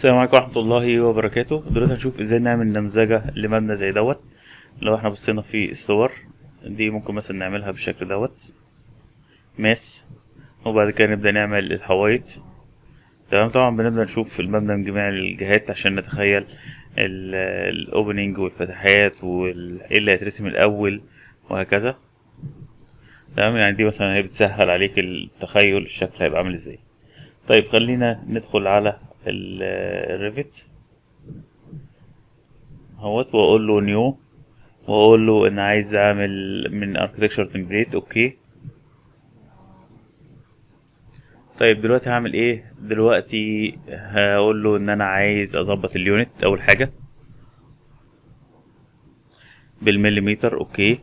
السلام عليكم ورحمة الله وبركاته دلوقتي هنشوف ازاي نعمل نمذجة لمبنى زي دوت لو احنا بصينا في الصور دي ممكن مثلا نعملها بالشكل دوت ماس وبعد كده نبدأ نعمل الحوايط تمام طبعا بنبدأ نشوف المبنى من جميع الجهات عشان نتخيل الاوبننج والفتحات وايه اللي هيترسم الأول وهكذا تمام يعني دي مثلا هي بتسهل عليك التخيل الشكل هيبقى عامل ازاي طيب خلينا ندخل على الريفت اهوت واقول له نيو واقول له ان عايز اعمل من اركتكشر تمبليت اوكي طيب دلوقتي هعمل ايه دلوقتي هقول له ان انا عايز اظبط اليونت اول حاجه بالمليمتر اوكي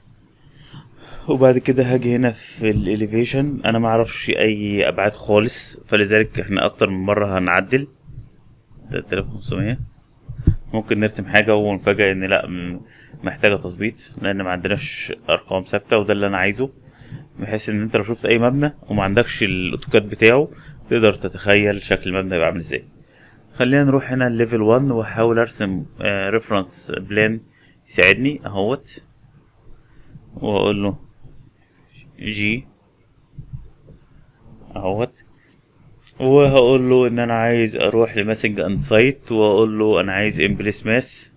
وبعد كده هاجي هنا في الاليفيشن انا ما اعرفش اي ابعاد خالص فلذلك احنا اكتر من مره هنعدل 3500 ممكن نرسم حاجه ونفاجئ ان لا محتاجه تظبيط لان ما عندناش ارقام ثابته وده اللي انا عايزه بحيث ان انت لو شفت اي مبنى وما عندكش الاوتوكاد بتاعه تقدر تتخيل شكل المبنى يبقى عامل ازاي خلينا نروح هنا ليفل 1 واحاول ارسم ريفرنس بلان يساعدني اهوت واقول له جي اهوت وهقول له ان انا عايز اروح لماسنج انسايت واقول له انا عايز امبليس ماس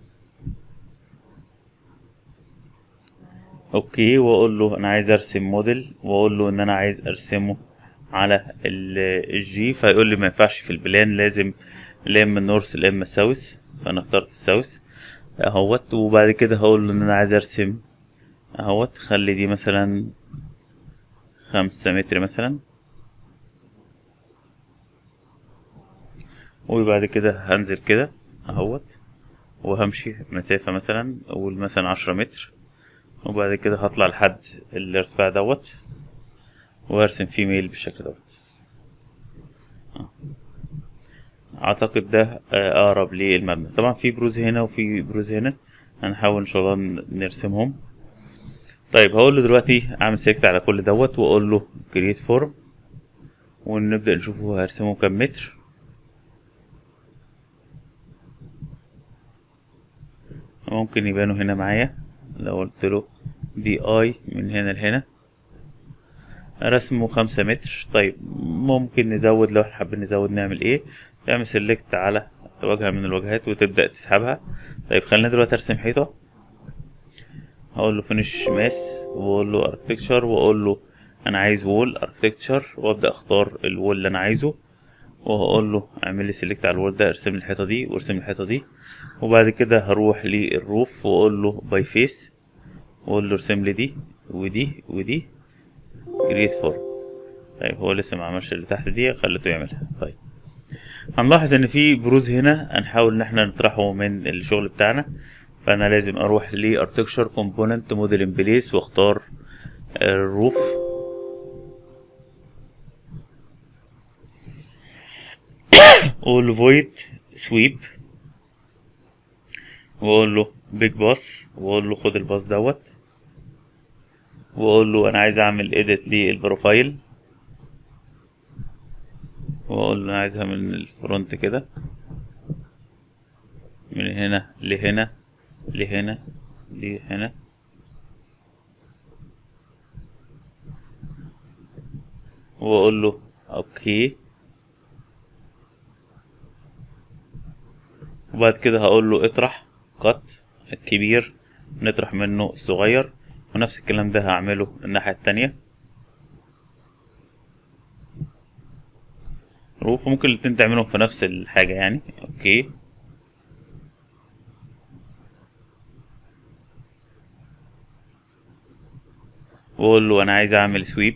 اوكي واقول له انا عايز ارسم موديل واقول له ان انا عايز ارسمه على الجي فيقول لي ما ينفعش في البلان لازم لا اما النورث لا اما الساوث فانا اخترت الساوث اهوت وبعد كده هقول له ان انا عايز ارسم اهوت خلي دي مثلا خمسة متر مثلا وبعد كده هنزل كده اهوت وهمشي مسافة مثلا اقول مثلا عشرة متر وبعد كده هطلع لحد الارتفاع دوت وارسم فيه ميل بالشكل دوت اعتقد ده اقرب للمبنى طبعا في بروز هنا وفي بروز هنا هنحاول ان شاء الله نرسمهم طيب هقول له دلوقتي اعمل سيلكت على كل دوت واقول له كرييت فورم ونبدا نشوفه هرسمه كام متر ممكن يبانوا هنا معايا لو قلت له دي اي من هنا لهنا رسمه خمسة متر طيب ممكن نزود لو حابين نزود نعمل ايه تعمل سيلكت على واجهة من الواجهات وتبدأ تسحبها طيب خلينا دلوقتي ارسم حيطة هقول له فينش ماس واقول له اركتكتشر واقول له انا عايز وول اركتكتشر وابدا اختار الوول اللي انا عايزه وهقول له اعمل لي سيلكت على الوول ده ارسم لي الحيطه دي وارسم لي الحيطه دي وبعد كده هروح للروف واقول له باي فيس واقول له ارسم لي دي ودي ودي كريت فورم طيب هو لسه ما عملش اللي تحت دي خليته يعملها طيب هنلاحظ ان في بروز هنا هنحاول ان احنا نطرحه من الشغل بتاعنا فانا لازم اروح لارتكشر كومبوننت موديل ان بليس واختار الروف اقول له فويد سويب واقول له بيج باص واقول له خد الباص دوت واقول له انا عايز اعمل اديت للبروفايل واقول له انا عايزها من الفرونت كده من هنا لهنا لهنا لهنا واقول له اوكي وبعد كده هقول له اطرح قط الكبير نطرح منه الصغير ونفس الكلام ده هعمله الناحية التانية روف ممكن الاتنين تعملهم في نفس الحاجة يعني اوكي واقول له انا عايز اعمل سويب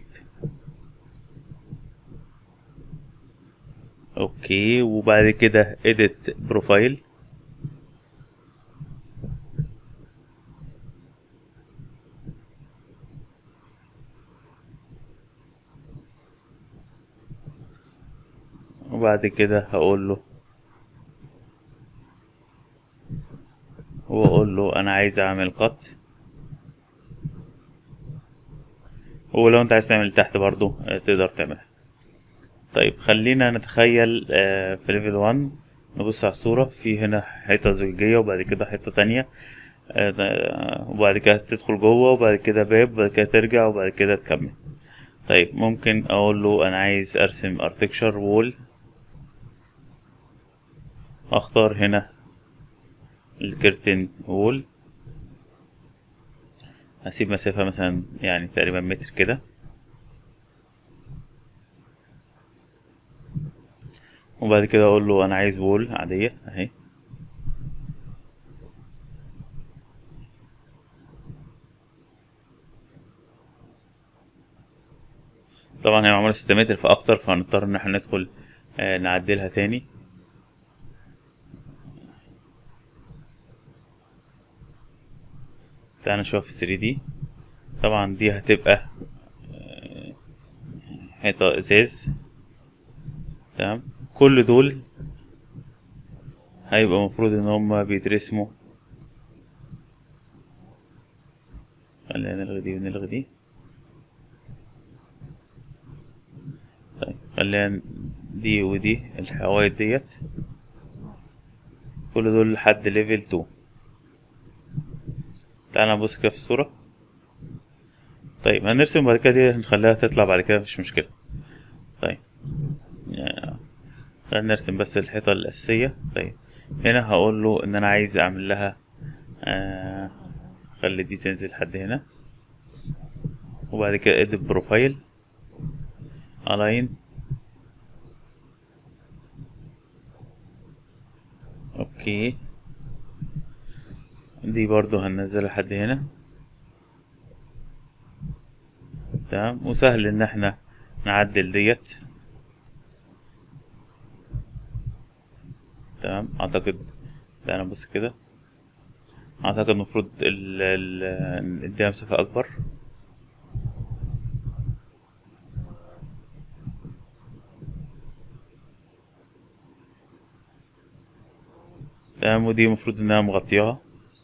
اوكي وبعد كده edit بروفايل وبعد كده هقول له واقول له انا عايز اعمل قط ولو انت عايز تعمل تحت برضو آه، تقدر تعملها طيب خلينا نتخيل آه، في ليفل 1 نبص على الصورة في هنا حيطة زجاجية وبعد كده حيطة تانية آه، ده- وبعد كده تدخل جوه وبعد كده باب وبعد كده ترجع وبعد كده تكمل طيب ممكن اقول له انا عايز ارسم ارتكشر وول اختار هنا الكرتن وول هسيب مسافة مثلا يعني تقريبا متر كده وبعد كده اقول له انا عايز وول عادية اهي طبعا هي معمولة ستة متر فاكتر فهنضطر ان احنا ندخل آه، نعدلها تاني تعالى نشوف ال 3 دي طبعا دي هتبقى آه، حيطة ازاز تمام كل دول هيبقى مفروض ان هما بيترسموا خلينا نلغي دي ونلغي دي طيب خلينا دي ودي الحوايط ديت كل دول لحد ليفل 2 تعالى نبص كده في الصورة طيب هنرسم بعد كده دي نخليها تطلع بعد كده مش مشكلة طيب يعني خلينا نرسم بس الحيطة الأساسية طيب هنا هقول له إن أنا عايز أعمل لها آه خلي دي تنزل لحد هنا وبعد كده ادي بروفايل الاين اوكي دي برضو هننزلها لحد هنا تمام وسهل ان احنا نعدل ديت تمام اعتقد ده انا بص كده اعتقد المفروض ال ال نديها مسافة اكبر تمام ودي المفروض انها مغطياها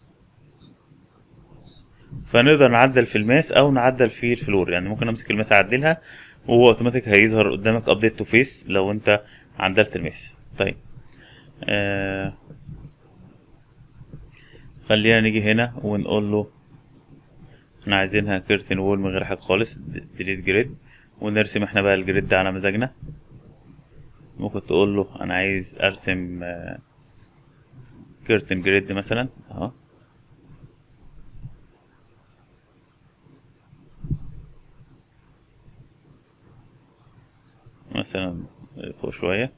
فنقدر نعدل في الماس او نعدل في الفلور يعني ممكن امسك الماس اعدلها وهو اوتوماتيك هيظهر قدامك ابديت تو فيس لو انت عدلت الماس طيب آه خلينا نيجي هنا ونقول له احنا عايزينها كيرتن وول من غير حاجه خالص ديليت جريد ونرسم احنا بقى الجريد ده على مزاجنا ممكن تقول له انا عايز ارسم آه كيرتن جريد مثلا اهو مثلا فوق شوية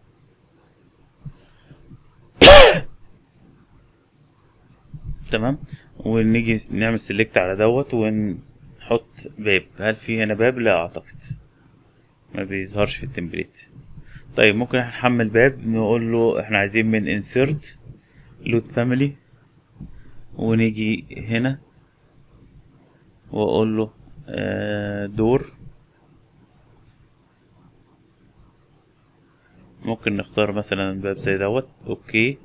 تمام ونيجي نعمل سيلكت على دوت ونحط باب هل في هنا باب لا اعتقد ما بيظهرش في التمبليت طيب ممكن احنا نحمل باب نقول له احنا عايزين من insert لود فاميلي ونيجي هنا واقول له آه دور ممكن نختار مثلا باب زي دوت اوكي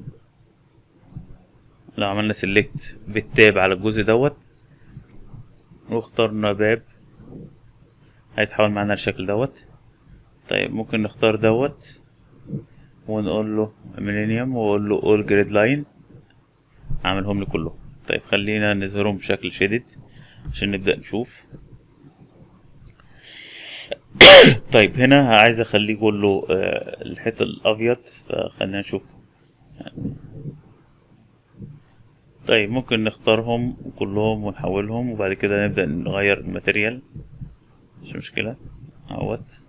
لو عملنا سيلكت بالتاب على الجزء دوت واخترنا باب هيتحول معانا الشكل دوت طيب ممكن نختار دوت ونقول له ميلينيوم واقول له اول جريد لاين اعملهم لي كلهم طيب خلينا نظهرهم بشكل شديد عشان نبدأ نشوف طيب هنا عايز اخليه كله آه، الحته الابيض فخلينا نشوف طيب ممكن نختارهم كلهم ونحولهم وبعد كده نبدأ نغير الماتيريال مش مشكلة اهوت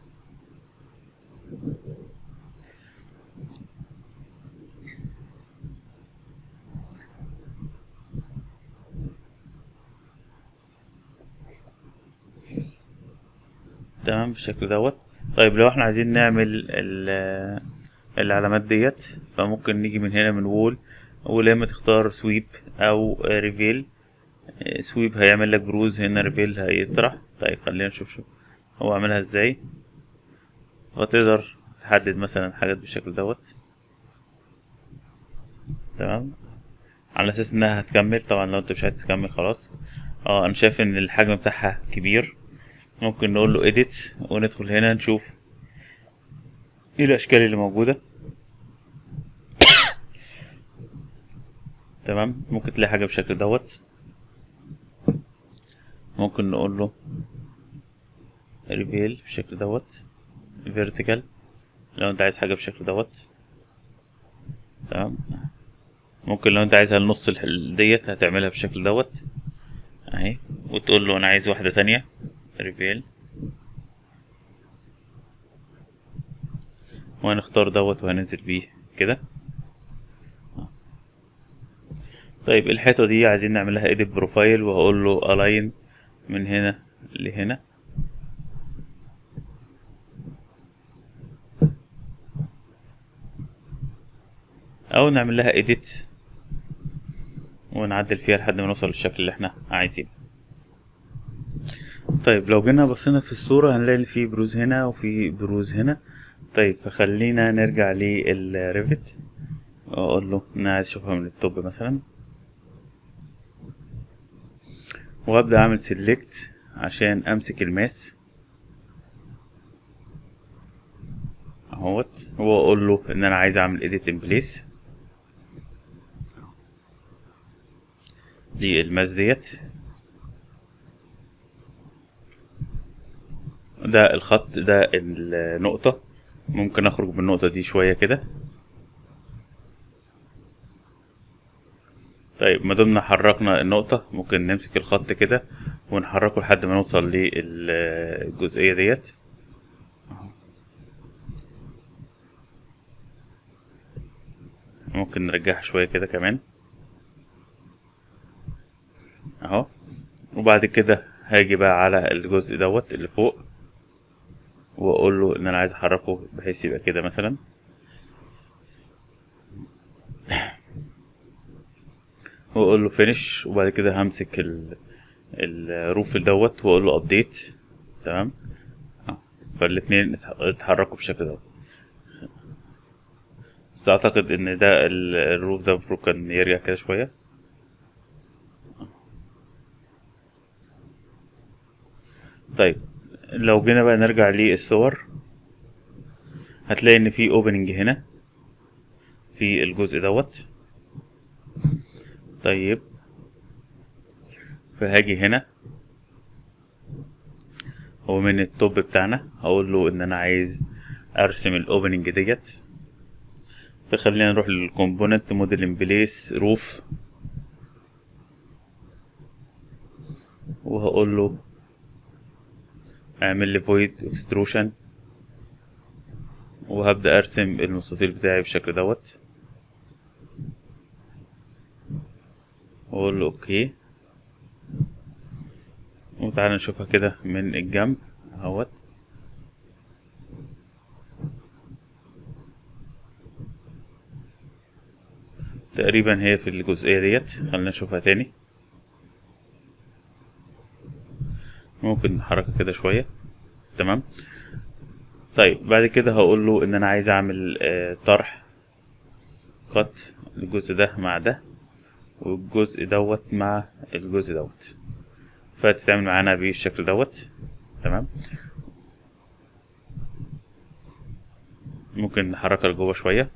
تمام بالشكل دوت طيب لو احنا عايزين نعمل ال- العلامات ديت فممكن نيجي من هنا من وول ولا اما تختار سويب او ريفيل سويب هيعمل لك بروز هنا ريفيل هيطرح طيب خلينا نشوف شوف هو عملها ازاي وتقدر تحدد مثلا حاجات بالشكل دوت تمام على اساس انها هتكمل طبعا لو انت مش عايز تكمل خلاص اه انا شايف ان الحجم بتاعها كبير ممكن نقول له edit وندخل هنا نشوف ايه الاشكال اللي موجوده تمام ممكن تلاقي حاجة بالشكل دوت ممكن نقول له ريفيل بالشكل دوت فيرتيكال لو انت عايز حاجة بالشكل دوت تمام ممكن لو انت عايزها النص الح- ديت هتعملها بالشكل دوت اهي وتقول له انا عايز واحدة تانية ريفيل وهنختار دوت وهننزل بيه كده طيب الحيطة دي عايزين نعملها edit بروفايل وهقول له align من هنا لهنا او نعمل لها edit ونعدل فيها لحد ما نوصل للشكل اللي احنا عايزينه طيب لو جينا بصينا في الصورة هنلاقي إن في بروز هنا وفي بروز هنا طيب فخلينا نرجع للريفت واقول له انا عايز اشوفها من التوب مثلا وابدا اعمل سيلكت عشان امسك الماس اهوت واقول له ان انا عايز اعمل edit in place للماس ديت ده الخط ده النقطة ممكن اخرج من النقطة دي شوية كده طيب ما دمنا حركنا النقطة ممكن نمسك الخط كده ونحركه لحد ما نوصل للجزئية ديت ممكن نرجعها شوية كده كمان اهو وبعد كده هاجي بقى على الجزء دوت اللي فوق واقول له ان انا عايز احركه بحيث يبقى كده مثلا واقول له فينش وبعد كده همسك ال الروف دوت واقول له ابديت تمام آه. فالاتنين اتح- اتحركوا بالشكل دوت بس اعتقد ان ده ال- الروف ده المفروض كان يرجع كده شويه طيب لو جينا بقى نرجع للصور هتلاقي ان في اوبننج هنا في الجزء دوت طيب فهاجي هنا ومن التوب بتاعنا هقول له ان انا عايز ارسم الاوبننج ديت فخلينا نروح للكومبوننت موديل ان بليس روف وهقول له اعمل لي فويد اكستروشن وهبدأ ارسم المستطيل بتاعي بالشكل دوت واقول له اوكي وتعالى نشوفها كده من الجنب اهوت تقريبا هي في الجزئية ديت خلينا نشوفها تاني ممكن نحركها كده شوية تمام طيب بعد كده هقول له ان انا عايز اعمل آه، طرح قط الجزء ده مع ده والجزء دوت مع الجزء دوت فتتعمل معانا بالشكل دوت تمام ممكن نحركها لجوه شوية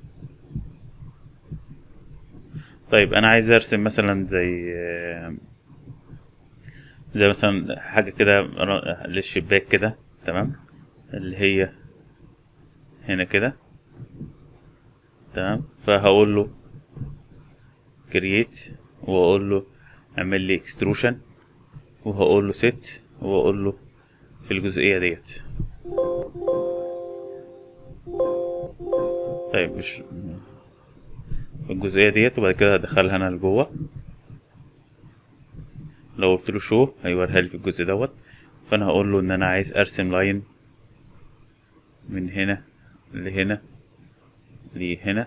طيب انا عايز ارسم مثلا زي آه، زي مثلا حاجة كده ر- للشباك كده تمام اللي هي هنا كده تمام فهقول له create واقول له اعمل لي extrusion وهقول له set واقول له في الجزئية ديت طيب مش الجزئية ديت وبعد كده هدخلها انا لجوه لو قلت له شو هيوريها لي في الجزء دوت فانا هقول له ان انا عايز ارسم لاين من هنا لهنا لهنا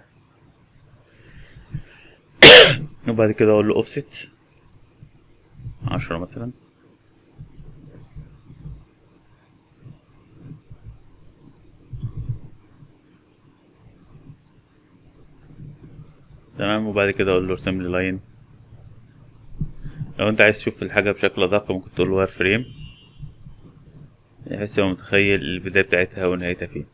وبعد كده اقول له اوفست عشرة مثلا تمام وبعد كده اقول له ارسم لي لاين لو انت عايز تشوف الحاجة بشكل ادق ممكن تقول له واير فريم بحيث يبقى متخيل البداية بتاعتها ونهايتها فين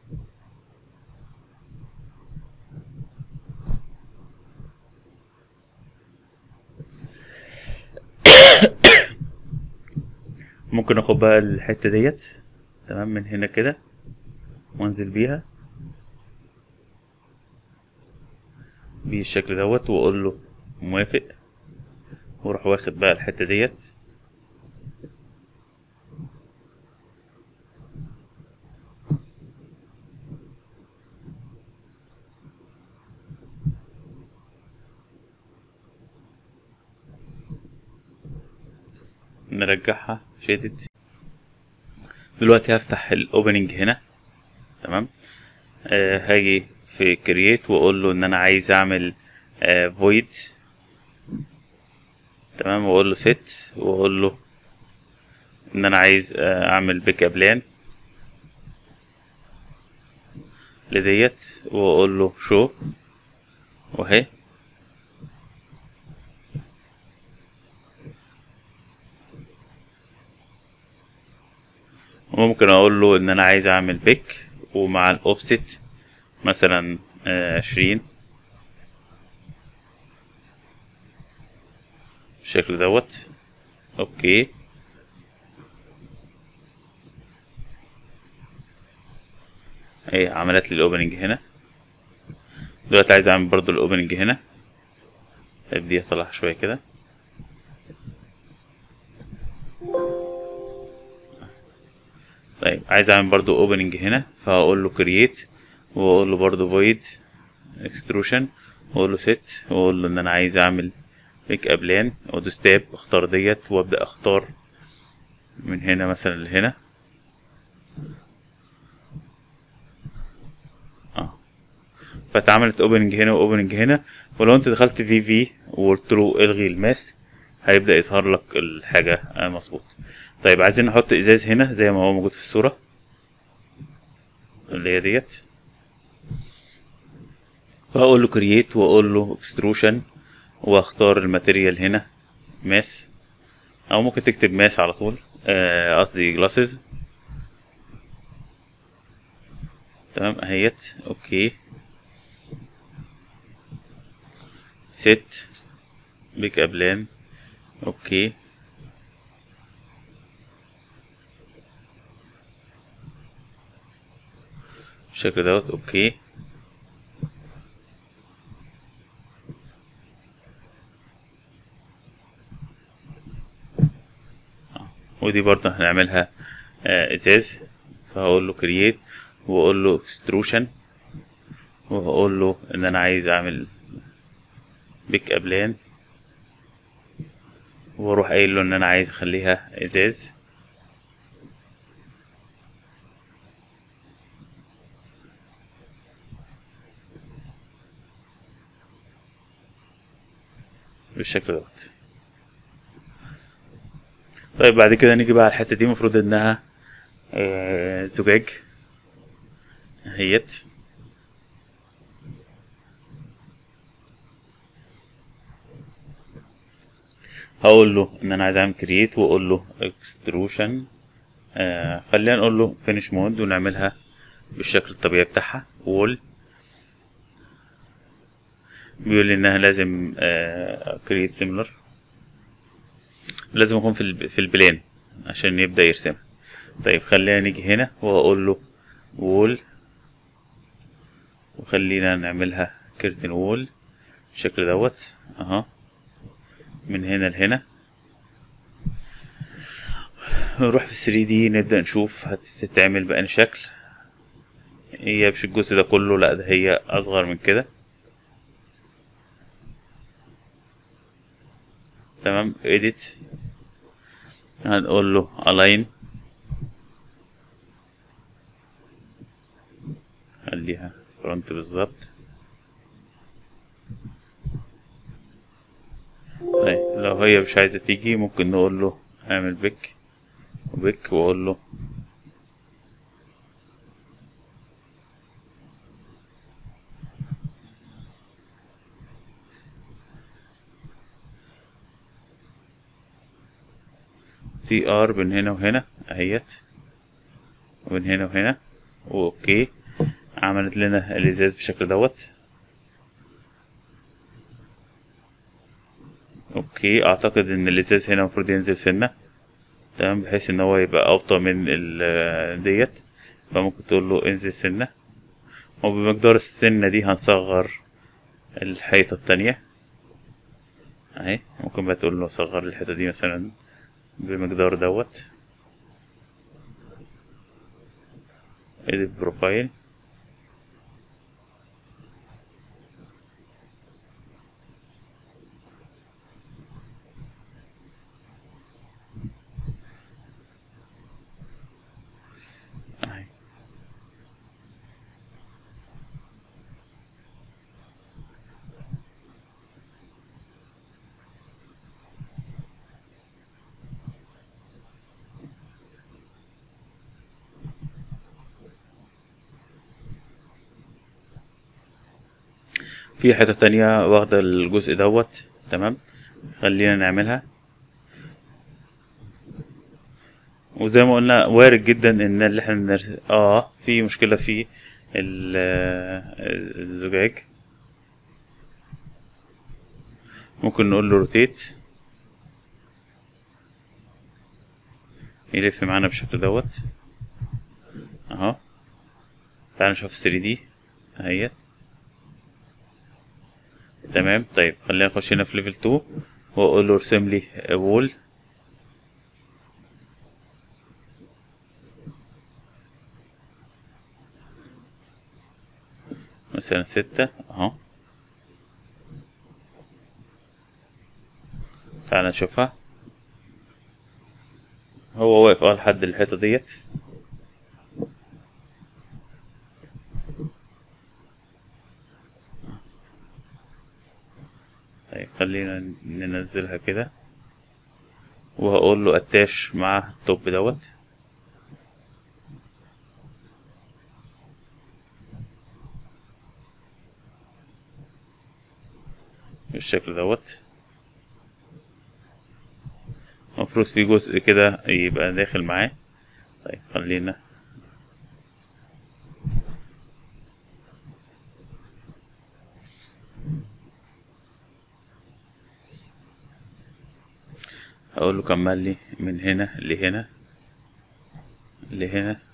ممكن اخد بقى الحتة ديت تمام من هنا كده وانزل بيها بالشكل دوت واقول له موافق واروح واخد بقى الحتة ديت نرجعها شادد دلوقتي هفتح الاوبننج هنا تمام آه هاجي في كرييت واقول له ان انا عايز اعمل آه فويد تمام واقول له set واقول له ان انا عايز آه اعمل بيك ابلان لديت واقول له شو وهي وممكن اقول له ان انا عايز اعمل بيك ومع الاوفست مثلا عشرين بالشكل دوت اوكي ايه عملت لي الاوبننج هنا دلوقتي عايز اعمل برضو الاوبننج هنا طيب دي اطلعها شويه كده طيب عايز اعمل برضو اوبننج هنا فهقول له كرييت واقول له برضو void extrusion واقول له set واقول له ان انا عايز اعمل بيك ابلان وادوس تاب اختار ديت وابدا اختار من هنا مثلا لهنا اه فاتعملت اوبننج هنا واوبننج هنا ولو انت دخلت في في وقلت له الغي الماس هيبدا يظهر لك الحاجه مظبوط طيب عايزين نحط ازاز هنا زي ما هو موجود في الصوره اللي هي ديت فاقول له كرييت واقول له اكستروشن واختار الماتيريال هنا ماس او ممكن تكتب ماس على طول قصدي آه جلاسز تمام اهيت اوكي ست بيك ابلان اوكي بالشكل دوت اوكي ودي برضه هنعملها آه ازاز فهقول له كرييت واقول له اكستروشن وهقول له ان انا عايز اعمل بيك ابلان واروح قايل له ان انا عايز اخليها ازاز بالشكل دوت طيب بعد كده نيجي بقى على الحته دي المفروض انها آه زجاج اهيت هقول له ان انا عايز اعمل كرييت واقول له اكستروشن آه خلينا نقول له فينيش مود ونعملها بالشكل الطبيعي بتاعها وول بيقول لي انها لازم كرييت سيميلر لازم اكون في في البلان عشان يبدا يرسمها طيب خلينا نيجي هنا واقول له وول وخلينا نعملها كيرتن وول بالشكل دوت اها من هنا لهنا نروح في 3 دي نبدا نشوف هتتعمل بأني شكل هي مش الجزء ده كله لا ده هي اصغر من كده تمام edit هنقول له align خليها فرونت بالظبط طيب لو هي مش عايزة تيجي ممكن نقول له اعمل بيك وبيك واقول له تي ار بين هنا وهنا اهيت وبين هنا وهنا واوكي عملت لنا الازاز بالشكل دوت اوكي اعتقد ان الازاز هنا المفروض ينزل سنه تمام بحيث ان هو يبقى اوطى من ال- ديت فممكن تقول له انزل سنة وبمقدار السنة دي هنصغر الحيطة التانية اهي ممكن بقى تقول له صغر الحتة دي مثلا بمقدار دوت edit بروفايل اهي في حتة تانية واخدة الجزء دوت تمام خلينا نعملها وزي ما قلنا وارد جدا ان اللي احنا نرس... اه في مشكلة في ال- الزجاج ممكن نقول له روتيت يلف معانا بالشكل دوت اهو تعال نشوف 3 دي اهيت تمام طيب خلينا نخش هنا في ليفل 2 واقول له ارسم لي وول مثلا ستة اهو تعال نشوفها هو واقف اه لحد الحيطة ديت طيب خلينا ننزلها كده وهقول له اتاش مع التوب دوت بالشكل دوت المفروض في جزء كده يبقى داخل معاه طيب خلينا هقول له كمل لي من هنا لهنا لهنا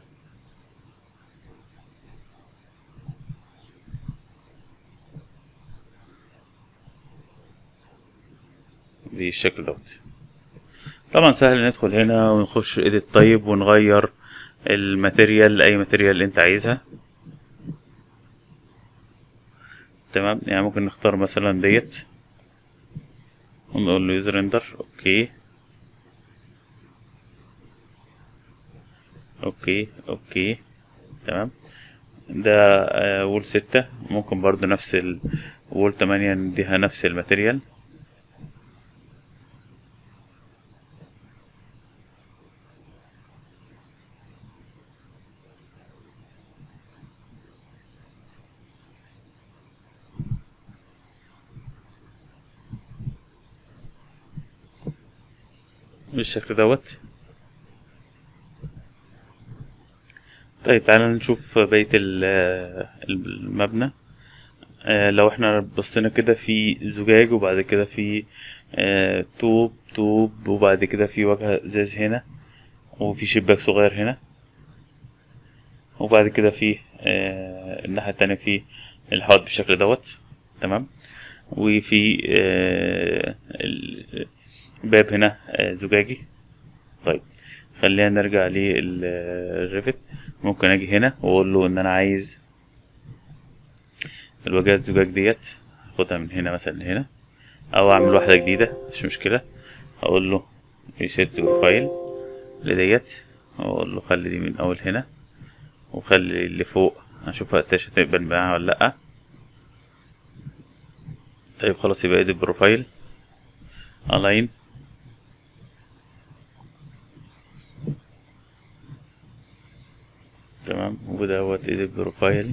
بالشكل دوت طبعا سهل ندخل هنا ونخش ايديت طيب ونغير الماتيريال اي ماتيريال انت عايزها تمام يعني ممكن نختار مثلا ديت ونقول له يوز ريندر اوكي اوكي اوكي تمام ده آه وول ستة ممكن برضو نفس ال وول تمانية نديها نفس الماتيريال بالشكل دوت طيب تعالى نشوف بقية ال- المبنى آه، لو احنا بصينا كده في زجاج وبعد كده في آه، طوب طوب وبعد كده في واجهة ازاز هنا وفي شباك صغير هنا وبعد كده في آه، الناحية التانية في الحوض بالشكل دوت تمام وفي آه، ال- باب هنا آه، زجاجي طيب خلينا نرجع للريفت ممكن اجي هنا واقول له ان انا عايز الواجهة الزجاج ديت اخدها من هنا مثلا لهنا او اعمل واحدة جديدة مش مشكلة اقول له يشد بروفايل لديت واقول له خلي دي من اول هنا وخلي اللي فوق هشوفها التاشة تقبل معاها ولا لأ طيب خلاص يبقى ادي بروفايل الاين تمام ودوت ايديت بروفايل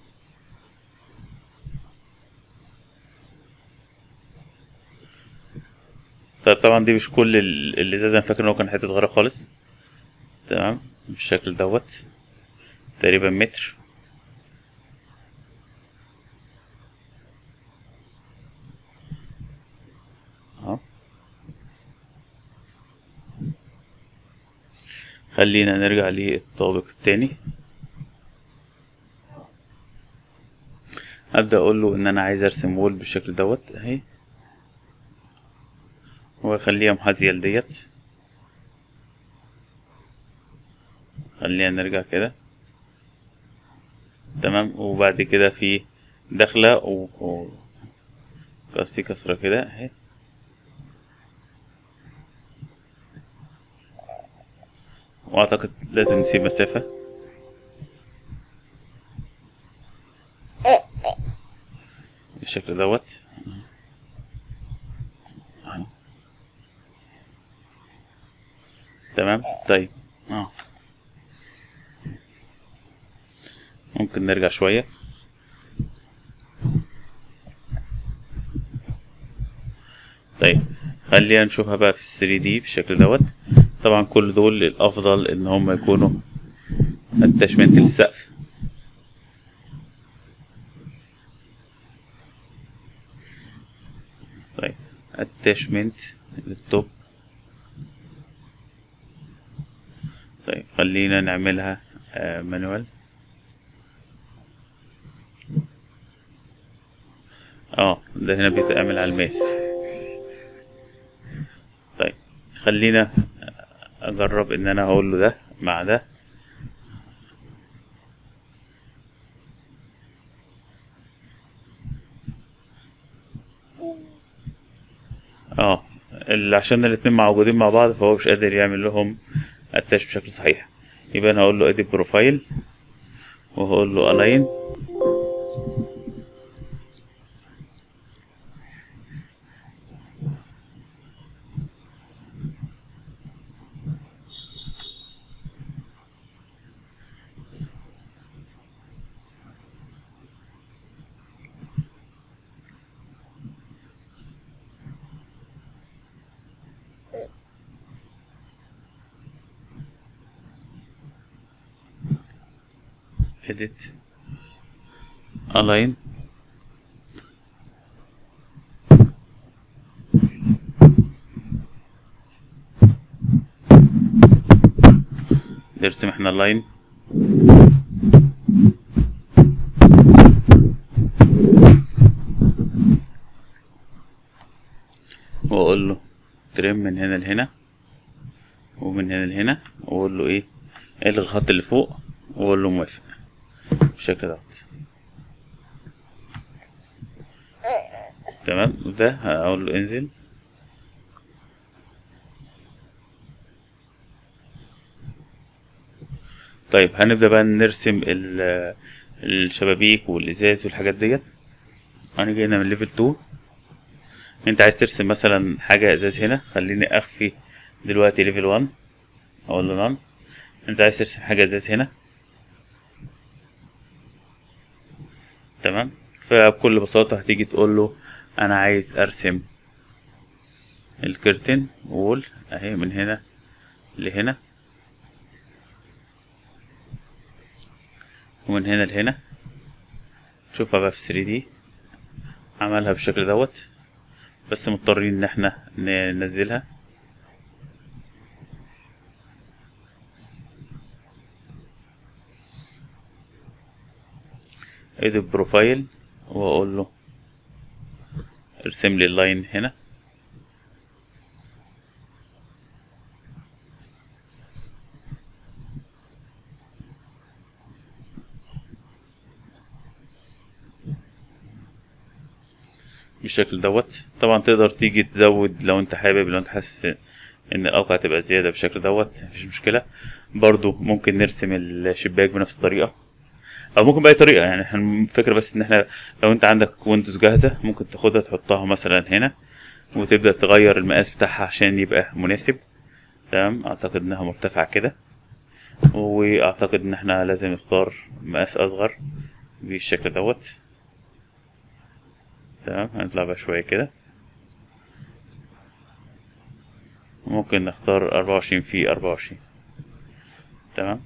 طيب طبعا دي مش كل ال- الازازه انا فاكر ان هو كان حته صغيره خالص تمام بالشكل دوت تقريبا متر اهو خلينا نرجع للطابق التاني ابدا اقول له ان انا عايز ارسم وول بالشكل دوت اهي واخليها محاذية لديت خلينا نرجع كده تمام وبعد كده في داخلة و... و... بس في كسرة كده اهي واعتقد لازم نسيب مسافة بالشكل دوت أهو. تمام طيب اه ممكن نرجع شوية طيب خلينا نشوفها بقى في الثري دي بالشكل دوت طبعا كل دول الافضل ان هم يكونوا اتاشمنت للسقف طيب اتاشمنت للتوب طيب خلينا نعملها مانوال اه ده هنا بيتعمل على الماس طيب خلينا اجرب ان انا هقول له ده مع ده اه ال- عشان الاتنين موجودين مع بعض فهو مش قادر يعمل لهم اتاش بشكل صحيح يبقى انا هقول له ادي بروفايل وهقول له الاين edit align نرسم احنا اللاين واقول له ترم من هنا لهنا ومن هنا لهنا واقول له ايه الغي الخط اللي فوق واقول له موافق بالشكل دوت تمام ده هقول له انزل طيب هنبدأ بقى نرسم ال- الشبابيك والإزاز والحاجات ديت أنا جاينا من ليفل 2 أنت عايز ترسم مثلا حاجة إزاز هنا خليني أخفي دلوقتي ليفل 1 أقول له نون أنت عايز ترسم حاجة إزاز هنا تمام فبكل بساطة هتيجي تقول له أنا عايز أرسم الكرتن وول أهي من هنا لهنا ومن هنا لهنا شوفها بقى في 3 دي عملها بالشكل دوت بس مضطرين ان احنا ننزلها ادي بروفايل واقول له ارسم لي اللاين هنا بالشكل دوت طبعا تقدر تيجي تزود لو انت حابب لو انت حاسس ان الاوقع تبقى زياده بالشكل دوت مفيش مشكله برضو ممكن نرسم الشباك بنفس الطريقه او ممكن باي طريقه يعني احنا الفكره بس ان احنا لو انت عندك ويندوز جاهزه ممكن تاخدها تحطها مثلا هنا وتبدا تغير المقاس بتاعها عشان يبقى مناسب تمام اعتقد انها مرتفعه كده واعتقد ان احنا لازم نختار مقاس اصغر بالشكل دوت تمام هنطلع بقى شوية كده ممكن نختار أربعة وعشرين في أربعة وعشرين تمام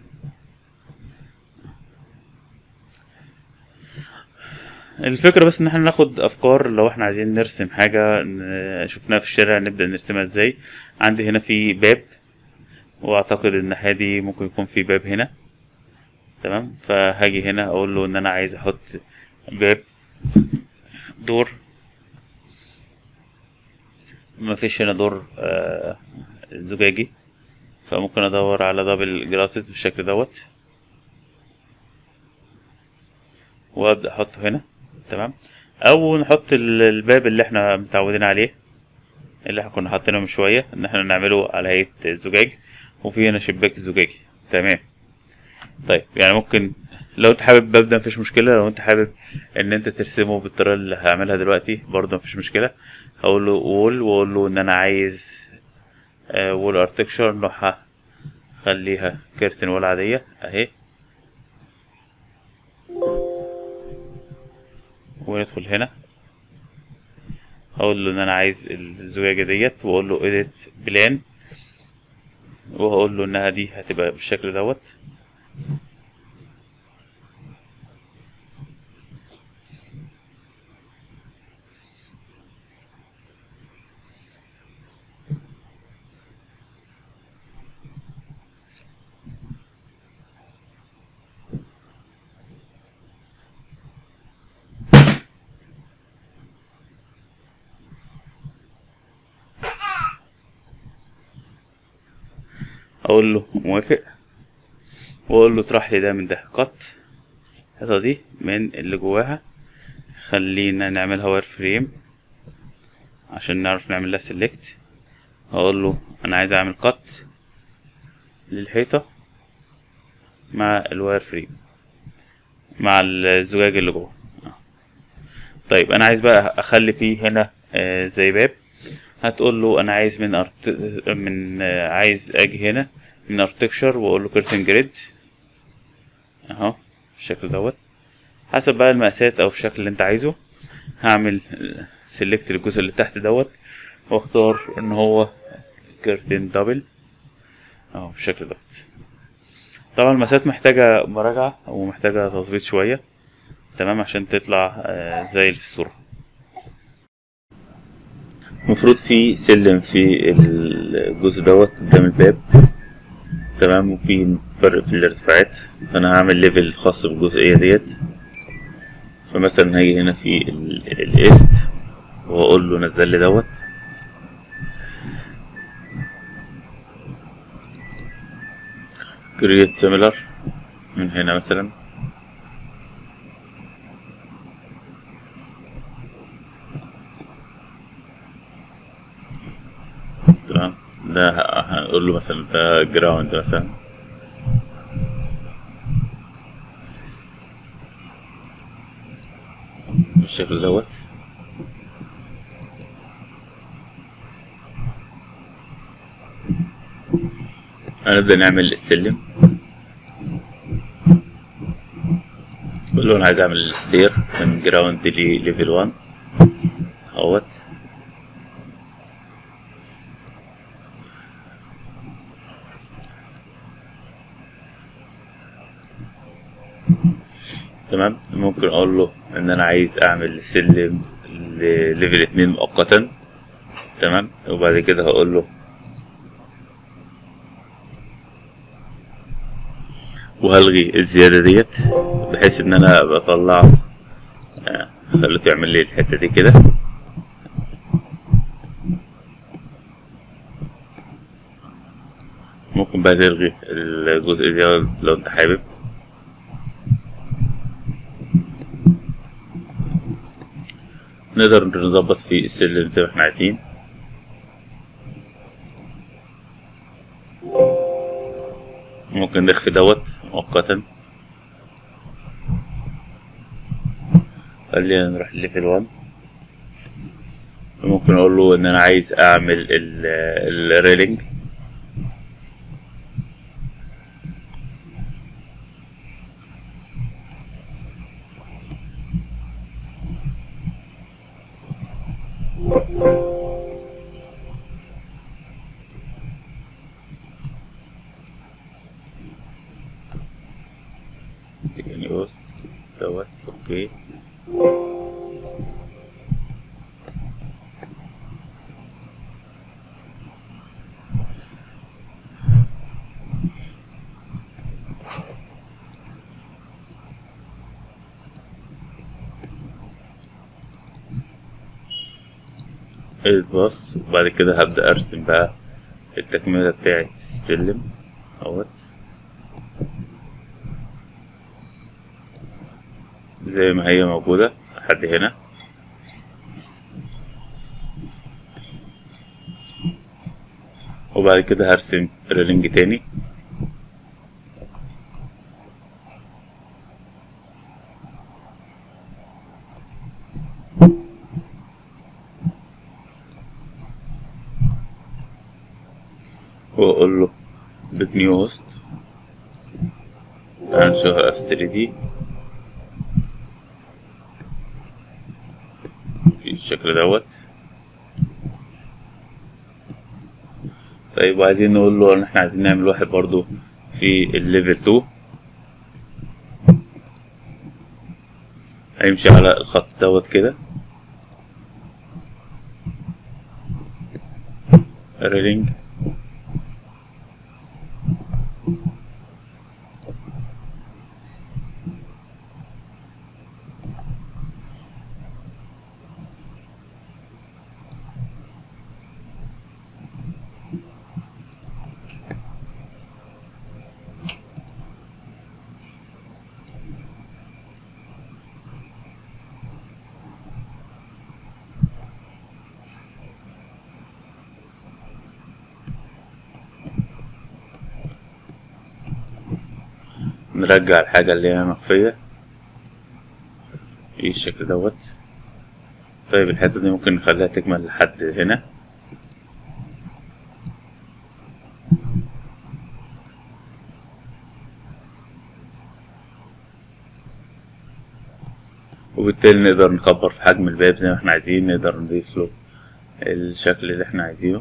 الفكرة بس ان احنا ناخد افكار لو احنا عايزين نرسم حاجة ن- شفناها في الشارع نبدأ نرسمها ازاي عندي هنا في باب واعتقد الناحية دي ممكن يكون في باب هنا تمام فهاجي هنا اقول له ان انا عايز احط باب دور مفيش هنا دور آه زجاجي فممكن ادور على دبل جلاسز بالشكل دوت وابدا احطه هنا تمام او نحط ال- الباب اللي احنا متعودين عليه اللي احنا كنا حاطينه من شويه ان احنا نعمله على هيئه زجاج وفي هنا شباك زجاجي تمام طيب يعني ممكن لو انت حابب الباب ده مفيش مشكله لو انت حابب ان انت ترسمه بالطريقه اللي هعملها دلوقتي برضه مفيش مشكله هقول له وول واقول له ان انا عايز وول ارتكشر نوعها خليها كيرتن وول عاديه اهي وندخل هنا هقول له ان انا عايز الزجاجه ديت واقول له edit بلان وهقول له انها دي هتبقى بالشكل دوت اقول له موافق واقول له اطرح لي ده من ده قط الحته دي من اللي جواها خلينا نعملها واير فريم عشان نعرف نعمل لها سيلكت هقول له انا عايز اعمل قط للحيطه مع الواير فريم مع الزجاج اللي جوه طيب انا عايز بقى اخلي فيه هنا آه زي باب هتقول له انا عايز من أرت... من آه، عايز اجي هنا من ارتكشر واقول له كيرتن جريد اهو بالشكل دوت حسب بقى المقاسات او الشكل اللي انت عايزه هعمل سيلكت للجزء اللي تحت دوت واختار ان هو كيرتن دبل اهو بالشكل دوت طبعا المقاسات محتاجة مراجعة ومحتاجة تظبيط شوية تمام عشان تطلع آه، زي اللي في الصورة المفروض في سلم في الجزء دوت قدام الباب تمام وفي فرق في الارتفاعات فانا هعمل ليفل خاص بالجزئية ديت فمثلا هاجي هنا في ال- الايست واقول له نزل لي دوت create similar من هنا مثلا تمام ده ه- هنقول له مثلا ده جراوند مثلا بالشكل دوت هنبدأ نعمل السلم بقول له انا عايز اعمل الستير من جراوند لليفل 1 اهوت تمام ممكن اقول له ان انا عايز اعمل سلم لليفل 2 مؤقتا تمام وبعد كده هقول له وهلغي الزيادة ديت بحيث ان انا ابقى طلعت آه، خليته يعمل لي الحتة دي كده ممكن بقى تلغي الجزء ده لو انت حابب نقدر نظبط في السلم زي ما احنا عايزين ممكن نخفي دوت مؤقتا خلينا نروح لليفل 1 ممكن اقول له ان انا عايز اعمل الريلينج يعني بص دوت اوكي الباص وبعد كده هبدأ أرسم بقى التكملة بتاعة السلم اهوت زي ما هي موجودة لحد هنا وبعد كده هرسم ريلينج تاني واقول له بيك نيو هوست تعال نشوفها في 3 دي في الشكل دوت طيب وعايزين نقول له ان احنا عايزين نعمل واحد برضو في الليفل 2 هيمشي على الخط دوت كده ريلينج نرجع الحاجة اللي هي مخفية ايه الشكل دوت طيب الحتة دي ممكن نخليها تكمل لحد هنا وبالتالي نقدر نكبر في حجم الباب زي ما احنا عايزين نقدر نضيف له الشكل اللي احنا عايزينه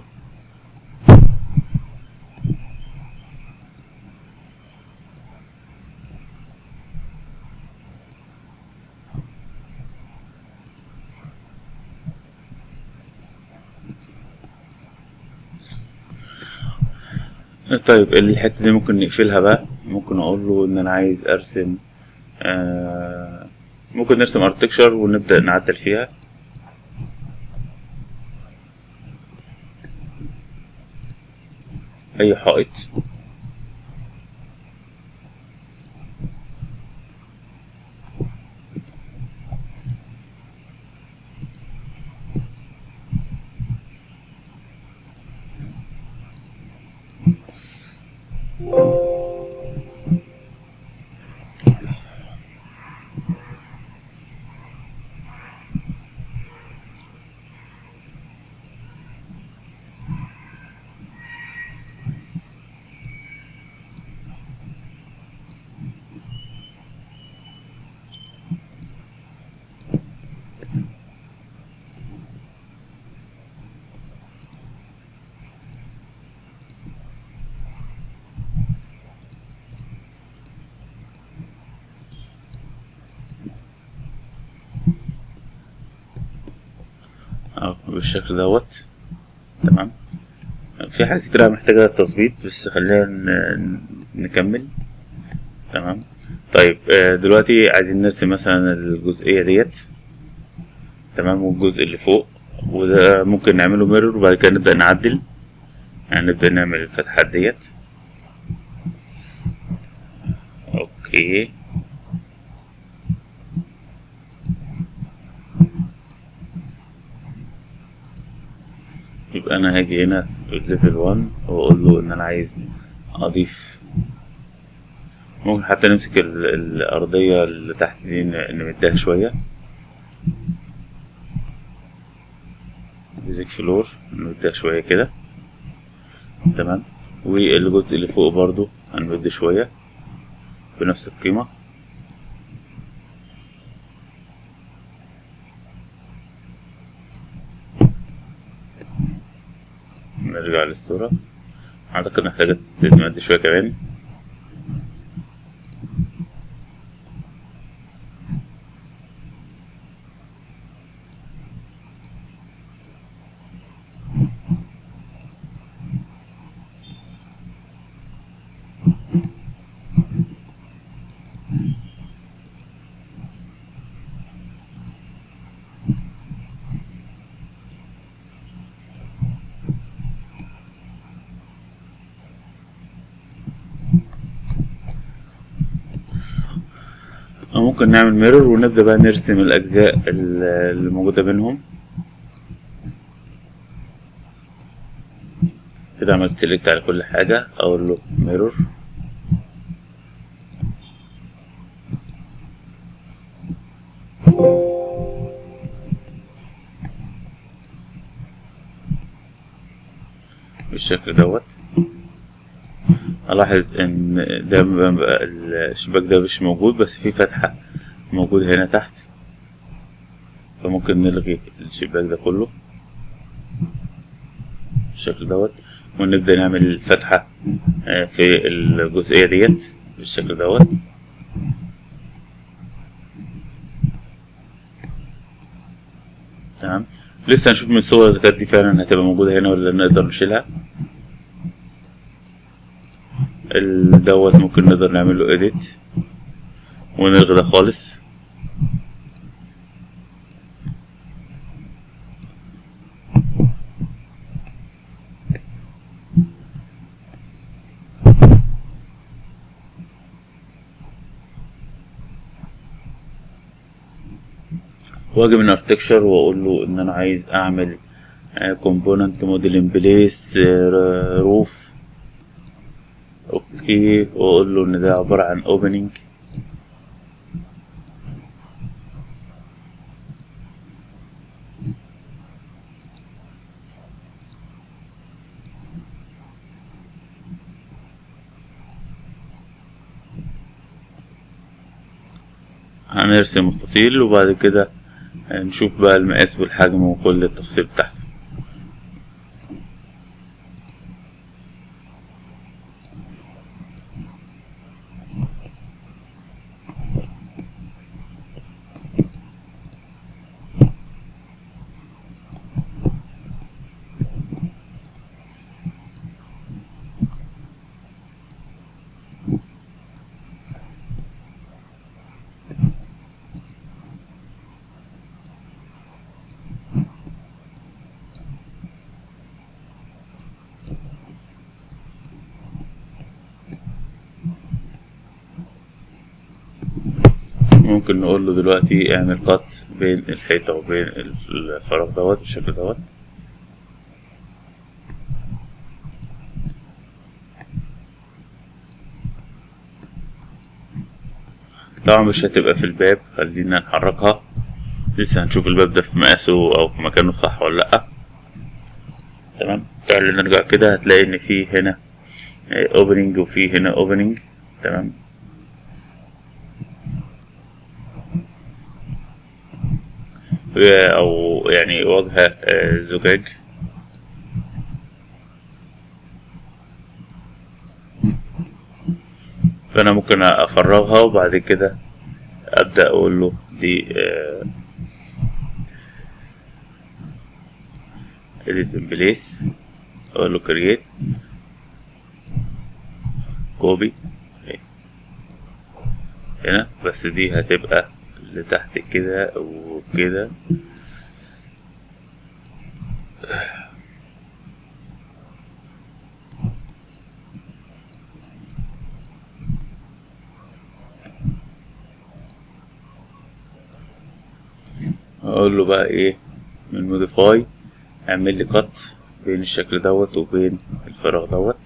طيب الحتة دي ممكن نقفلها بقى ممكن اقول له ان انا عايز ارسم آه ممكن نرسم ارتكشر ونبدأ نعدل فيها اي حائط اهو بالشكل دوت تمام في حاجات كتير محتاجة تظبيط بس خلينا ن- نكمل تمام طيب آه، دلوقتي عايزين نرسم مثلا الجزئية ديت تمام والجزء اللي فوق وده ممكن نعمله ميرور وبعد كده نبدأ نعدل يعني نبدأ نعمل الفتحات ديت اوكي يبقى انا هاجي هنا في ليفل 1 واقول له ان انا عايز اضيف ممكن حتى نمسك ال- الارضية اللي تحت دي ن- نمدها شوية بيزك فلور نمدها شوية كده تمام والجزء اللي فوق برضو هنمد شوية بنفس القيمة نرجع للصورة أعتقد محتاجة تتمد شوية كمان ممكن نعمل ميرور ونبدأ بقى نرسم الأجزاء ال- اللي موجودة بينهم كده عملت سيلكت على كل حاجة أقول له ميرور بالشكل دوت ألاحظ إن ده بقى الشباك ده مش موجود بس في فتحة موجودة هنا تحت فممكن نلغي الشباك ده كله بالشكل دوت ونبدأ نعمل فتحة آه، في الجزئية ديت بالشكل دوت تمام لسه هنشوف من الصور إذا كانت دي فعلا هتبقى موجودة هنا ولا نقدر نشيلها ال- دوت ممكن نقدر نعمل له edit ونلغي ده خالص واجي من اركتكشر واقول له ان انا عايز اعمل كومبوننت موديل ان بليس روف اوكي واقول له ان ده عبارة عن اوبننج هنرسم مستطيل وبعد كده نشوف بقى المقاس والحجم وكل التفاصيل بتاعته ممكن نقول له دلوقتي اعمل قط بين الحيطة وبين الفراغ دوت بالشكل دوت طبعا مش هتبقى في الباب خلينا نحركها لسه هنشوف الباب ده في مقاسه او في مكانه صح ولا لأ تمام تعالى نرجع كده هتلاقي ان في هنا اوبننج وفي هنا اوبننج تمام او يعني واجهة آه، زجاج فانا ممكن افرغها وبعد كده ابدا اقول له دي آه، edit in place اقول له create كوبي هنا بس دي هتبقى لتحت كده وكده اقول له بقى ايه من موديفاي اعمل لي قط بين الشكل دوت وبين الفراغ دوت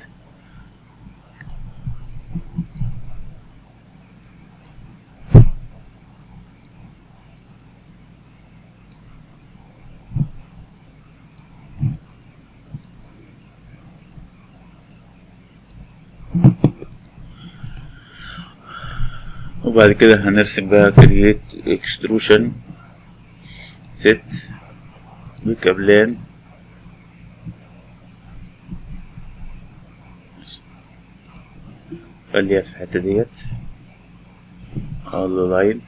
وبعد كده هنرسم بقى create extrusion set بكابلان خليها في الحتة ديت اقول له لاين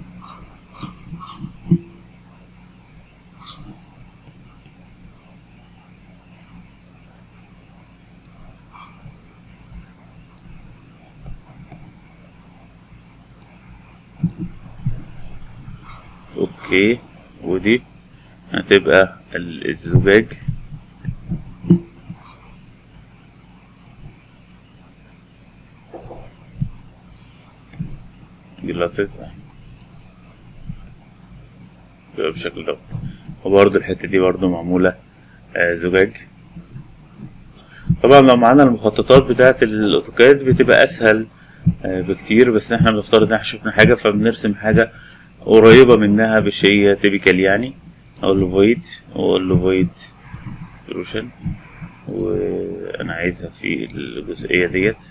اوكي ودي هتبقى ال- الزجاج جلاسز بيبقى بالشكل دوت وبرضه الحتة دي برضه معمولة آه زجاج طبعا لو معانا المخططات بتاعة الأوتوكاد بتبقى أسهل آه بكتير بس احنا بنفترض ان احنا شفنا حاجة فبنرسم حاجة قريبة منها مش هي تيبيكال يعني اقول له void واقول له void solution وانا عايزها في الجزئية ديت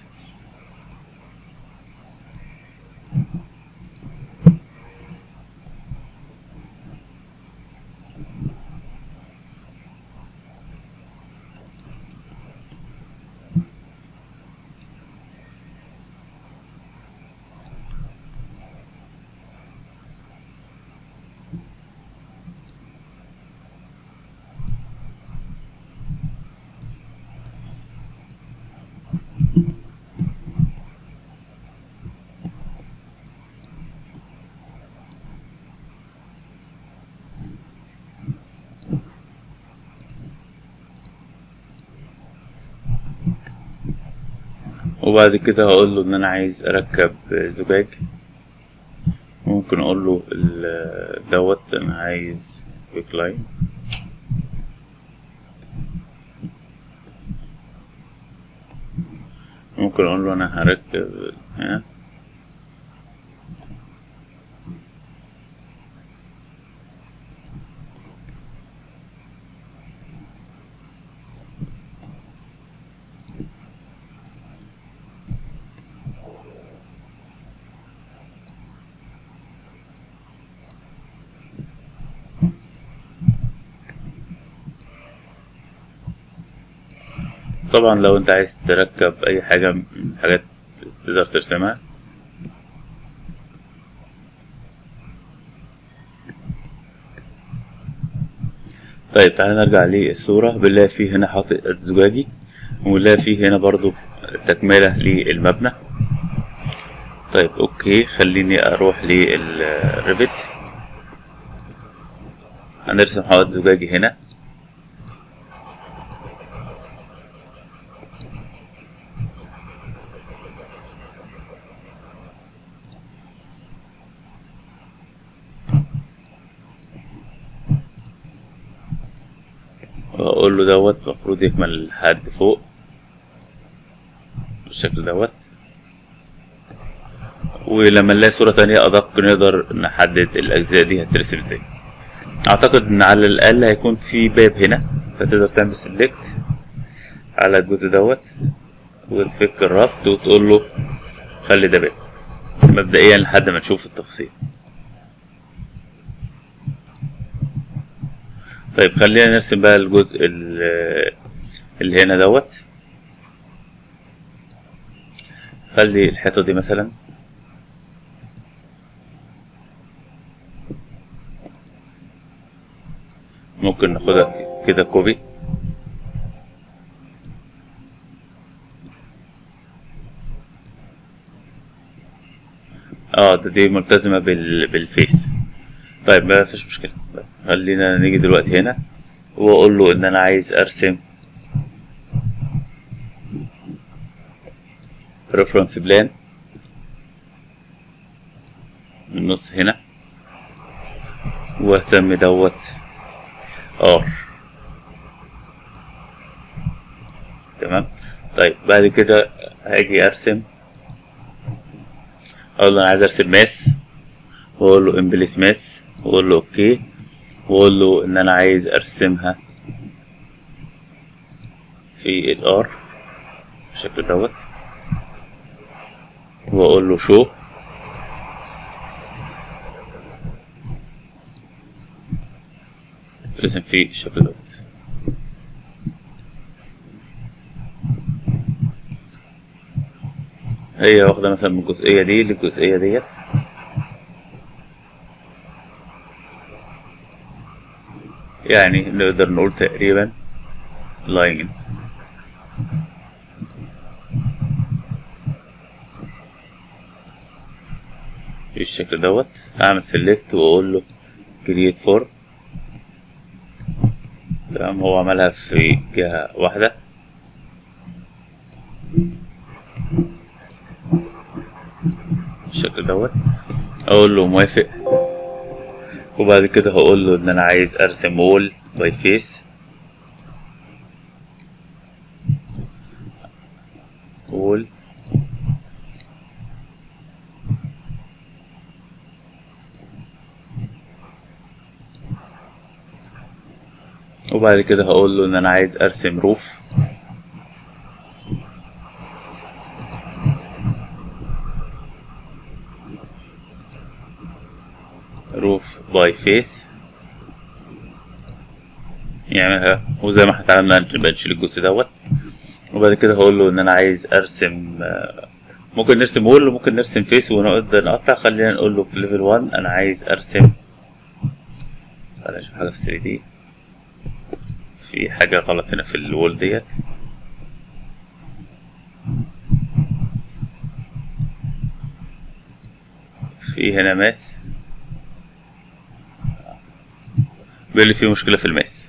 وبعد كده هقول له ان انا عايز اركب زجاج ممكن اقول له ال- دوت انا عايز كويك لاين ممكن اقول له انا هركب هنا طبعا لو انت عايز تركب اي حاجة من الحاجات تقدر ترسمها طيب تعالى نرجع للصورة بنلاقي فيه هنا حاطط زجاجي ونلاقي فيه هنا برضو تكملة للمبنى طيب اوكي خليني اروح للريفت هنرسم حائط زجاجي هنا واقول له دوت المفروض يكمل لحد فوق بالشكل دوت ولما نلاقي صورة تانية أدق نقدر نحدد الأجزاء دي هترسم ازاي أعتقد إن على الأقل هيكون في باب هنا فتقدر تعمل سيلكت على الجزء دوت وتفك الربط وتقول له خلي ده باب مبدئيا لحد ما نشوف التفاصيل طيب خلينا نرسم بقى الجزء ال- اللي هنا دوت خلي الحيطة دي مثلا ممكن ناخدها كده كوبي اه ده دي ملتزمة بال... بالفيس طيب ما فيش مشكلة طيب خلينا نيجي دلوقتي هنا واقول له ان انا عايز ارسم ريفرنس بلان من النص هنا واسمي دوت ار تمام طيب بعد كده هاجي ارسم اقول له انا عايز ارسم ماس واقول له امبليس ماس واقول له اوكي واقول له ان انا عايز ارسمها في الار بالشكل دوت واقول له شو ترسم في الشكل دوت هي واخدة مثلا من الجزئية دي للجزئية ديت يعني نقدر نقول تقريبا لاين بالشكل دوت اعمل سيلكت واقول له كرييت فور تمام هو عملها في جهة واحدة بالشكل دوت اقول له موافق وبعد كده هقول له ان انا عايز ارسم وول باي فيس وول وبعد كده هقول له ان انا عايز ارسم روف روف باي فيس يعملها وزي ما احنا اتعلمنا نبقى نشيل الجزء دوت وبعد كده هقول له ان انا عايز ارسم آه، ممكن نرسم وول وممكن نرسم فيس ونقدر نقطع خلينا نقول له في ليفل 1 انا عايز ارسم تعالى اشوف حاجه في 3 دي في حاجه غلط هنا في الوول ديت في هنا ماس بيقول لي في مشكله في الماس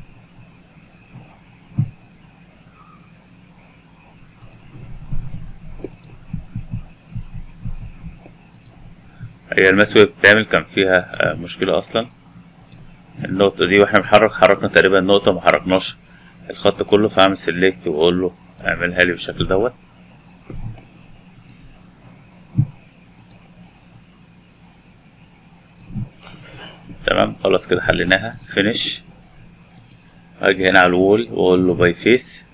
هي الماس وهي بتتعمل كان فيها آه، مشكله اصلا النقطة دي واحنا بنحرك حركنا تقريبا نقطة ما حركناش الخط كله فاعمل سيلكت واقول له اعملها لي بالشكل دوت تمام خلاص كده حليناها فينش اجي هنا على الوول واقول له باي فيس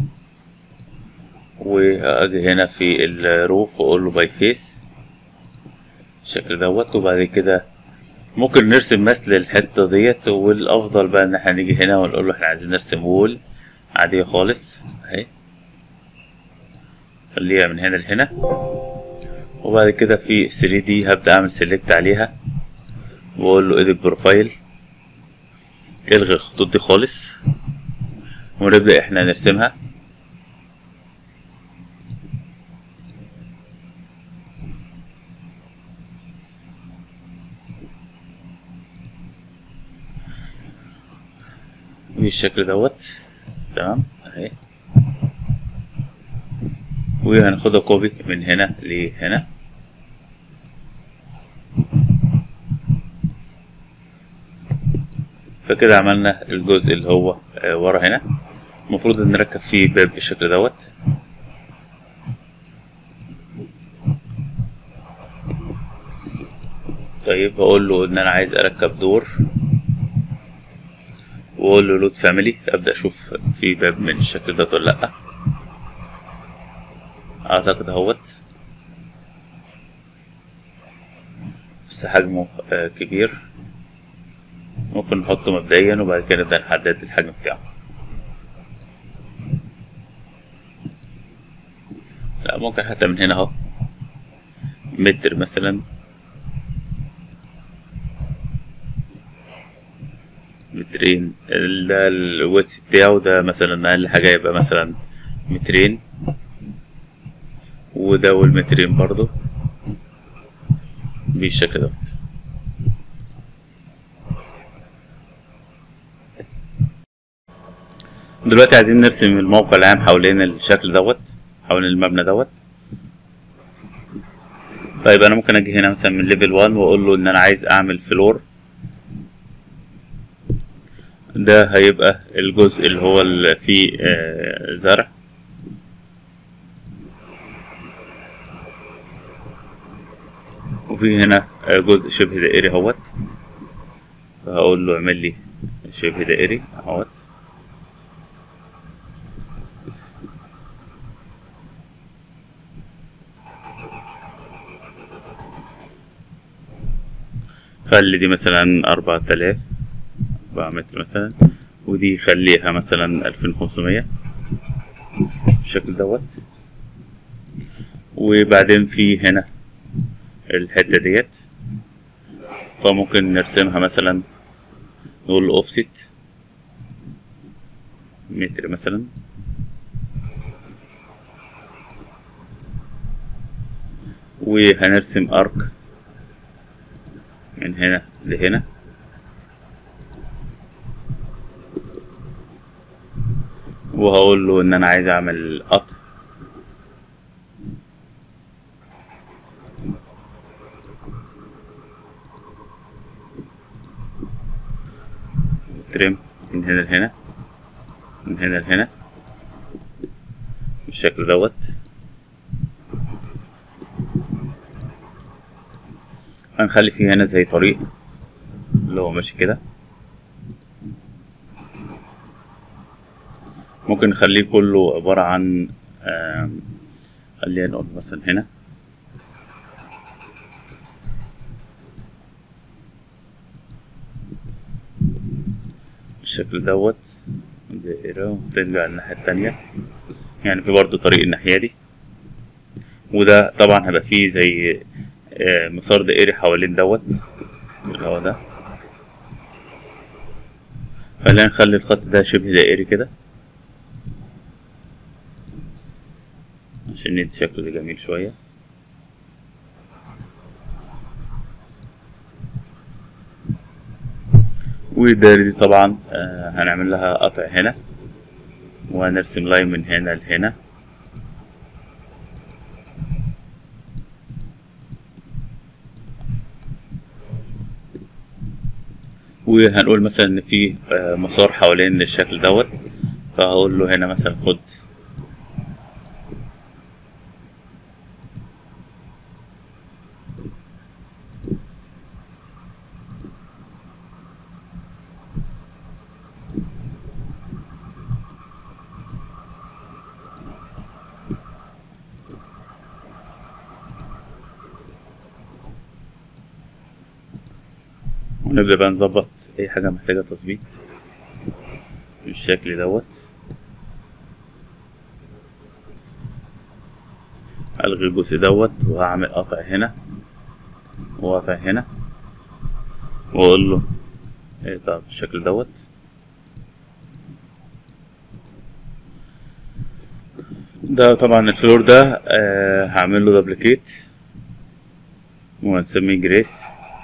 واجي هنا في الروف واقول له باي فيس بالشكل دوت وبعد كده ممكن نرسم مثل الحتة ديت والأفضل بقى إن احنا نيجي هنا ونقول له احنا عايزين نرسم وول عادية خالص أهي خليها من هنا لهنا وبعد كده في 3 دي هبدأ أعمل سيلكت عليها وأقول له إيديت بروفايل الغي الخطوط دي خالص ونبدأ احنا نرسمها بالشكل دوت تمام اهي وهناخدها كوبي من هنا لهنا فكده عملنا الجزء اللي هو آه، ورا هنا المفروض ان نركب فيه باب بالشكل دوت طيب هقول له ان انا عايز اركب دور واقول له لود فاميلي ابدا اشوف في باب من الشكل ده ولا لا اعتقد اهوت بس حجمه آه، كبير ممكن نحطه مبدئيا وبعد كده نبدا نحدد الحجم بتاعه لا ممكن حتى من هنا اهو متر مثلا مترين ده الويتس بتاعه ده مثلا أقل حاجة يبقى مثلا مترين وده والمترين برضو بالشكل دوت دلوقتي عايزين نرسم الموقع العام حوالين الشكل دوت حوالين المبنى دوت طيب انا ممكن اجي هنا مثلا من ليفل 1 واقول له ان انا عايز اعمل فلور ده هيبقى الجزء اللي هو اللي فيه آه، زرع وفي هنا آه، جزء شبه دائري اهوت فهقول له اعمل لي شبه دائري اهوت خلي دي مثلا أربعة آلاف أربعة متر مثلا ودي خليها مثلا ألفين وخمسمية بالشكل دوت وبعدين في هنا الحتة ديت فممكن نرسمها مثلا نقول اوفست متر مثلا وهنرسم ارك من هنا لهنا وهقول له ان انا عايز اعمل قطر تريم من هنا لهنا من هنا لهنا بالشكل دوت هنخلي فيه هنا زي طريق اللي هو ماشي كده ممكن نخليه كله عبارة عن آم، خلينا نقول مثلا هنا بالشكل دوت دائرة وترجع الناحية التانية يعني في برضه طريق الناحية دي وده طبعا هيبقى فيه زي آه، مسار دائري حوالين دوت اللي هو ده خلينا نخلي الخط ده شبه دائري كده عشان يدي شكل جميل شوية والدايرة دي طبعا آه، هنعمل لها قطع هنا وهنرسم لاين من هنا لهنا وهنقول مثلا ان في آه، مسار حوالين الشكل دوت فهقول له هنا مثلا خد ونبدأ بقى نظبط أي حاجة محتاجة تظبيط بالشكل دوت ألغي الجزء دوت وهعمل قطع هنا وقطع هنا وأقول له اقطع بالشكل دوت ده طبعا الفلور ده آه هعمل له دبليكيت وهنسميه جريس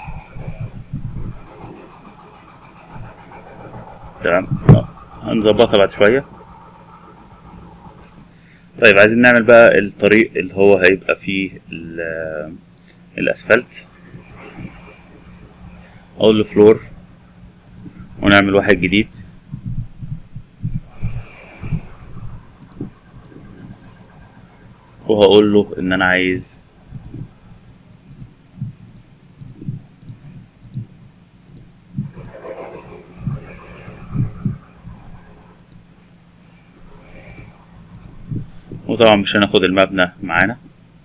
تمام آه، هنظبطها بعد شوية طيب عايزين نعمل بقى الطريق اللي هو هيبقى فيه ال- الأسفلت أقول له فلور ونعمل واحد جديد وهقول له إن أنا عايز وطبعا مش هناخد المبنى معانا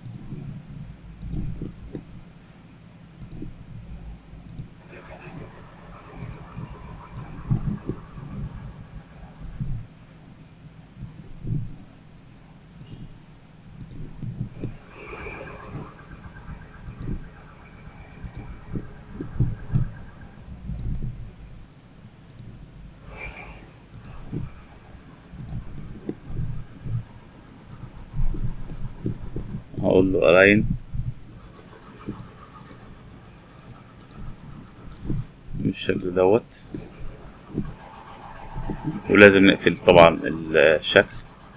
هقول له align بالشكل دوت ولازم نقفل طبعا الشكل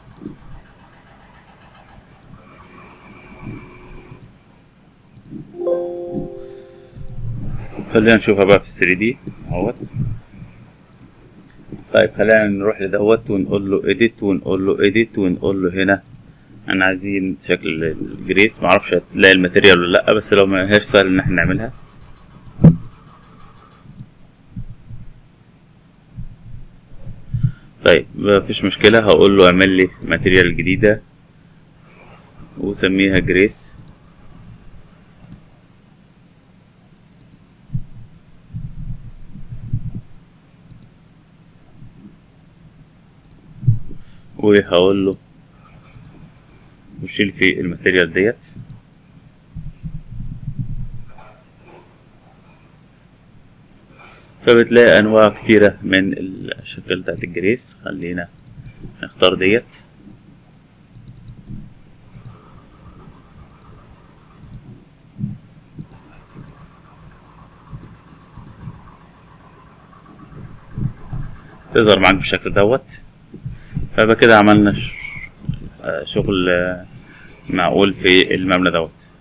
خلينا نشوفها بقى في 3 دي اهوت طيب خلينا نروح لدوت ونقول له edit ونقول له edit ونقول له هنا انا عايزين شكل الجريس معرفش هتلاقي الماتيريال ولا لا بس لو ما هيش سهل ان احنا نعملها طيب مفيش مشكلة هقول له اعمل لي ماتيريال جديدة وسميها جريس وهقول له وشيل في الماتيريال ديت فبتلاقي انواع كتيرة من الاشكال بتاعت الجريس خلينا نختار ديت تظهر معاك بالشكل دوت فبقى كده عملنا ش- آه، شغل آه، معقول في المبنى دوت